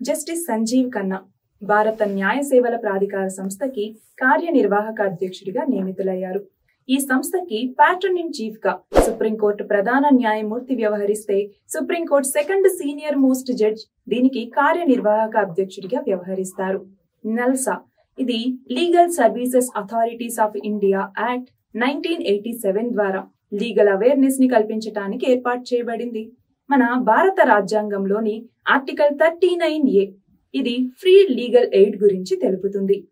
justice Sanjeev Khanna భారత న్యాయ సేవల ప్రాధికార సంస్థకి కార్యనిర్వాహక అధ్యక్షుడిగా నియమితులయ్యారు ఈ సంస్థకి ప్యాట్రన్ ఇన్ చీఫ్ గా సుప్రీంకోర్టు ప్రధాన న్యాయమూర్తి వ్యవహరిస్తే supreme court second senior most judge దీనికి కార్యనిర్వాహక అధ్యక్షుడిగా వ్యవహరిస్తారు నల్సా ఇది legal services authorities of India act nineteen eighty seven ద్వారా లీగల్ అవేర్నెస్ ని కల్పించడానికి ఏర్పాటు చేయబడింది మన భారత రాజ్యాంగంలోని ఆర్టికల్ థర్టీ నైన్ ఏ ఇది ఫ్రీ లీగల్ ఎయిడ్ గురించి తెలుపుతుంది